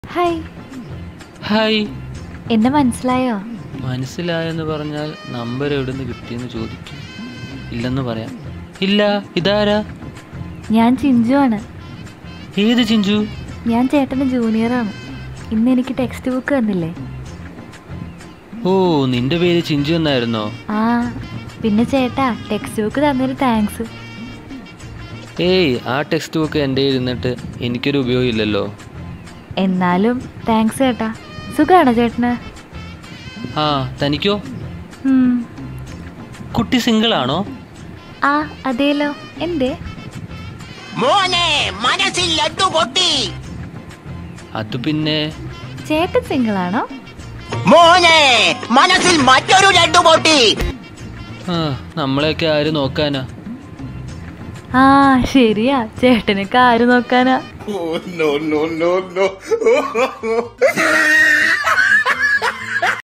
Hi hi എന്നെ മനസ്സിലായോ മനസ്സിലായെന്ന് പറഞ്ഞാൽ നമ്പർ എവിടുന്ന് കിട്ടിയെന്ന് ചോദിക്കും ഇല്ലെന്ന് പറയാം ഇല്ല ഇതാരാ ഞാൻ ചിഞ്ചു ആണ് ഏത് ചിഞ്ചു ഞാൻ ചേട്ടൻ്റെ ജൂനിയറാണ് ഇന്ന് എനിക്ക് ടെക്സ്റ്റ് ബുക്ക് തന്നില്ലേ ഓ നിന്റെ പേര് ചിഞ്ചു എന്നായിരുന്നോ ആ പിന്നെ ചേട്ടാ ടെക്സ്റ്റ് ബുക്ക് തന്നൊരു താങ്ക്സ് ഏയ് ആ ടെക്സ്റ്റ് ബുക്ക് എൻ്റെ ഇരുന്നിട്ട് എനിക്കൊരു ഉപയോഗമില്ലല്ലോ എന്നാലും താങ്ക്സ് ചേട്ടാ സുഖമാണോ ചേട്ടന് ആ തനിക്കോ ഉം. കുട്ടി സിംഗിൾ ആണോ ആ അതേലോ എന്തേ മോനെ മനസ്സിൽ ലഡ്ഡു പൊട്ടി അത് പിന്നെ ചേട്ടൻ സിംഗിളാണോ മോനെ മനസ്സിൽ മറ്റൊരു ലഡ്ഡു പൊട്ടി ആ നമ്മളെയൊക്കെ ആര് നോക്കാനാ ആ ശരിയാ ചേട്ടനൊക്കെ ആര് നോക്കാനാ Oh, no, no, no, no.